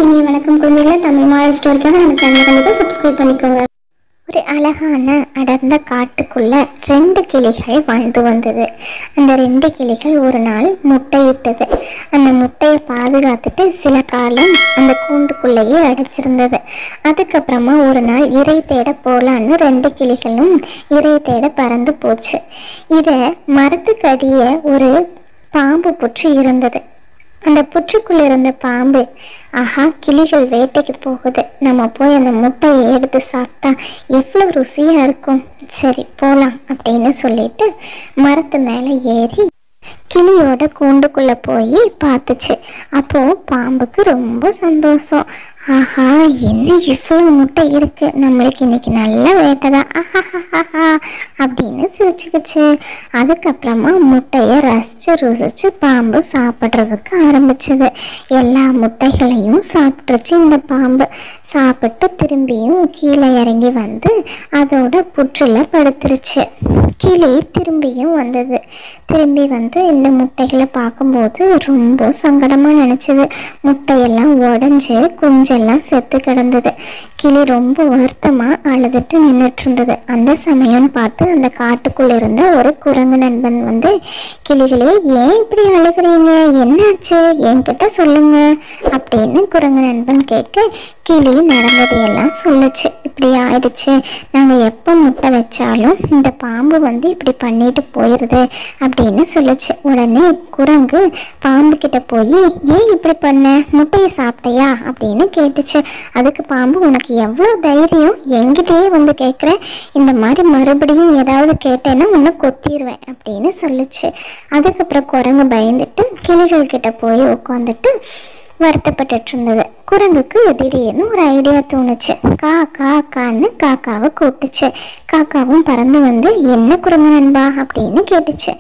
இனிய வணக்கம் குழந்தைகளை தமிழ் மாடல் ஸ்டோரிக்காக நம்ம சேனலை கண்டிப்பாக சப்ஸ்கிரைப் பண்ணிக்கோங்க ஒரு அழகான அடர்ந்த காட்டுக்குள்ள ரெண்டு கிளிகள் வாழ்ந்து வந்தது அந்த ரெண்டு கிளிகள் ஒரு நாள் முட்டையிட்டது அந்த முட்டையை பாதுகாத்துட்டு சில காலம் அந்த கூண்டுக்குள்ளேயே அடைச்சிருந்தது அதுக்கப்புறமா ஒரு நாள் இறை தேட போலான்னு ரெண்டு கிளிகளும் இறை தேட பறந்து போச்சு இதை மரத்துக்கடிய ஒரு பாம்பு புற்று இருந்தது அந்த புற்றுக்குள்ள இருந்த பாம்பு ஆஹா கிளிகள் வேட்டைக்கு போகுது நம்ம போய் அந்த முட்டையை எடுத்து சாப்பிட்டா எவ்வளோ ருசியா இருக்கும் சரி போலாம் அப்படின்னு சொல்லிட்டு மரத்து மேலே ஏறி கிளியோட கூண்டுக்குள்ள போய் பார்த்துச்சு அப்போ பாம்புக்கு ரொம்ப சந்தோஷம் ஆஹா என்ன இவ்வளவு முட்டை இருக்கு நம்மளுக்கு இன்னைக்கு நல்ல வேட்டை தான் ஆஹாஹாஹா அப்படின்னு சிரிச்சுக்கிச்சு அதுக்கப்புறமா முட்டையை ரசிச்சு ருசிச்சு பாம்பு சாப்பிட்றதுக்கு ஆரம்பிச்சது எல்லா முட்டைகளையும் சாப்பிட்டுருச்சு இந்த பாம்பு சாப்பிட்டு திரும்பியும் கீழே இறங்கி வந்து அதோட புற்றுல படுத்துருச்சு கிளி திரும்பியும் வந்தது திரும்பி வந்து இந்த முட்டைகளை பார்க்கும்போது ரொம்ப சங்கடமா நினைச்சது முட்டையெல்லாம் உடஞ்சு குஞ்செல்லாம் செத்து கிடந்தது கிளி ரொம்ப வருத்தமா அழுதுட்டு நின்றுட்டு இருந்தது அந்த சமயம் பார்த்து அந்த காட்டுக்குள்ள இருந்த ஒரு குரங்கு நண்பன் வந்து கிளிகளே ஏன் இப்படி அழுகுறீங்க என்னாச்சு என்கிட்ட சொல்லுங்க அப்படின்னு குரங்கு நண்பன் கேட்க கிளி நடந்ததையெல்லாம் சொல்லுச்சு இப்படி ஆயிடுச்சு நாங்க எப்போ முட்டை வச்சாலும் இந்த பாம்பு வந்து இப்படி பண்ணிட்டு போயிருது அப்படின்னு சொல்லுச்சு உடனே குரங்கு பாம்பு கிட்ட போய் ஏன் இப்படி பண்ண முட்டையை சாப்பிட்டியா அப்படின்னு கேட்டுச்சு அதுக்கு பாம்பு உனக்கு எவ்வளவு தைரியம் என்கிட்டயே வந்து கேட்குற இந்த மாதிரி மறுபடியும் ஏதாவது கேட்டேன்னா உன்னை கொத்திடுவேன் அப்படின்னு சொல்லுச்சு அதுக்கப்புறம் குரங்கு பயந்துட்டு கிளிகள் கிட்ட போய் உட்காந்துட்டு வருத்தப்பட்டுட்டு இருந்தது குரங்குக்கு திடீர்னு ஒரு ஐடியா தோணுச்சு கா கா கான்னு காக்காவை கூப்பிட்டுச்சு காக்காவும் பறந்து வந்து என்ன குரங்கு நண்பா அப்படின்னு கேட்டுச்சு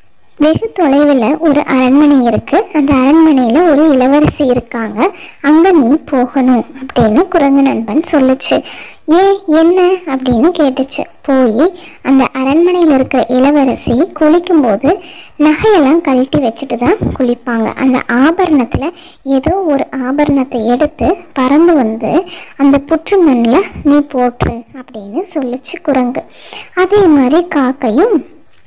வெகு தொலைவில் ஒரு அரண்மனை இருக்கு அந்த அரண்மனையில ஒரு இளவரசி இருக்காங்க அங்க நீ போகணும் அப்படின்னு குரங்கு நண்பன் சொல்லுச்சு ஏன் என்ன அப்படின்னு கேட்டுச்சு போய் அந்த அரண்மனையில் இருக்கிற இளவரசி குளிக்கும்போது நகையெல்லாம் கழட்டி வச்சுட்டு தான் குளிப்பாங்க அந்த ஆபரணத்தில் ஏதோ ஒரு ஆபரணத்தை எடுத்து பறந்து வந்து அந்த புற்றுமண்ணில் நீ போட்டுரு அப்படின்னு சொல்லுச்சு குரங்கு அதே மாதிரி காக்கையும்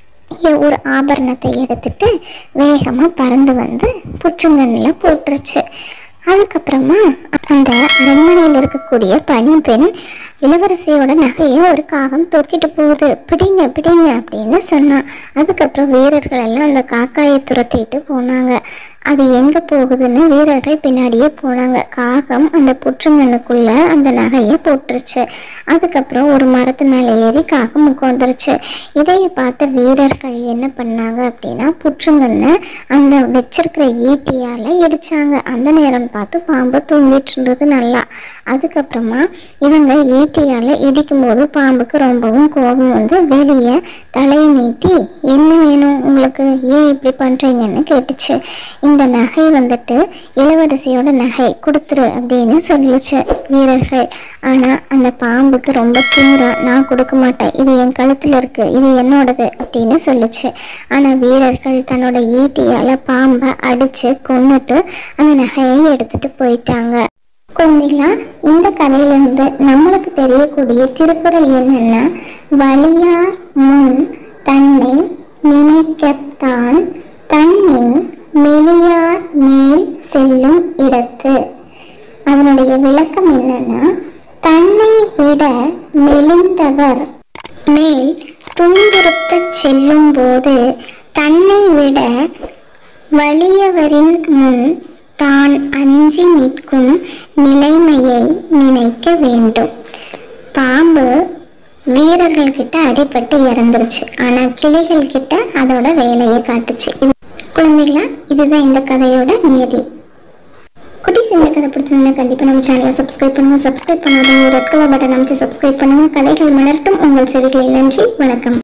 இ- ஒரு ஆபரணத்தை எடுத்துட்டு வேகமா பறந்து வந்து புற்றுங்கண்ணில் போட்டுருச்சு அதுக்கப்புறமா அந்த அரண்மனையில் இருக்கக்கூடிய பனி பெண் இளவரசியோட நகையை ஒரு காகம் தூக்கிட்டு போகுது பிடிங்க பிடிங்க அப்படின்னு சொன்னான் அதுக்கப்புறம் வீரர்கள் எல்லாம் அந்த காக்காயை துரத்திட்டு போனாங்க அது எங்க போகுதுன்னு வீரர்கள் பின்னாடியே போனாங்க காகம் அந்த புற்றுங்கண்ணுக்குள்ள அந்த நகையை போட்டுருச்சு அதுக்கப்புறம் ஒரு மரத்து மேலே ஏறி காகம் உட்காந்துருச்சு இதைய பார்த்த வீரர்கள் என்ன பண்ணாங்க அப்படின்னா புற்றுங்கண்ணை அந்த வச்சிருக்கிற ஈட்டியால இடிச்சாங்க அந்த நேரம் பார்த்து பாம்பு தூங்கிட்டு இருந்தது நல்லா அதுக்கப்புறமா இவங்க ஈட்டியால இடிக்கும்போது பாம்புக்கு ரொம்பவும் கோபம் வந்து வெளியே தலையை நீட்டி என்ன வேணும் உங்களுக்கு ஏன் இப்படி பண்றீங்கன்னு கேட்டுச்சு இந்த நகை வந்துட்டு இளவரசியோட நகை கொடுத்துரு அப்படின்னு சொல்லிச்சு வீரர்கள் ஆனா அந்த பாம்புக்கு ரொம்ப திமிரா நான் கொடுக்க மாட்டேன் இது என் கழுத்துல இருக்கு இது என்னோடது அப்படின்னு சொல்லுச்சு ஆனா வீரர்கள் தன்னோட ஈட்டியால பாம்பை அடிச்சு கொன்னுட்டு அந்த நகையை எடுத்துட்டு போயிட்டாங்க குழந்தைகளா இந்த கதையிலிருந்து நம்மளுக்கு தெரியக்கூடிய திருக்குறள் என்னன்னா வலியார் முன் தன்னை நினைக்கத்தான் தன்னின் மெலியார் மேல் செல்லும் இடத்து அதனுடைய விளக்கம் என்னன்னா தன்னை விட மெலிந்தவர் மேல் துன்புறுத்தச் செல்லும் போது தன்னை விட வலியவரின் முன் தான் அஞ்சி நிற்கும் நிலைமையை நினைக்க வேண்டும் பாம்பு வீரர்கள் கிட்ட அடிபட்டு இறந்துருச்சு ஆனா கிளிகள் கிட்ட அதோட வேலையை காட்டுச்சு இது- குழந்தைகளா இதுதான் இந்த கதையோட நியதி குட்டிஸ் இந்த கதை பிடிச்சிருந்தா கண்டிப்பா நம்ம சேனலை சப்ஸ்கிரைப் பண்ணுங்க சப்ஸ்கிரைப் பண்ணாதவங்க ரெட் கலர் பட்டன் அமைச்சு சப்ஸ்கிரைப் பண்ணுங்க கதைகள் மலரட்டும் உங்கள் செவிகளில் நன்றி வணக்கம்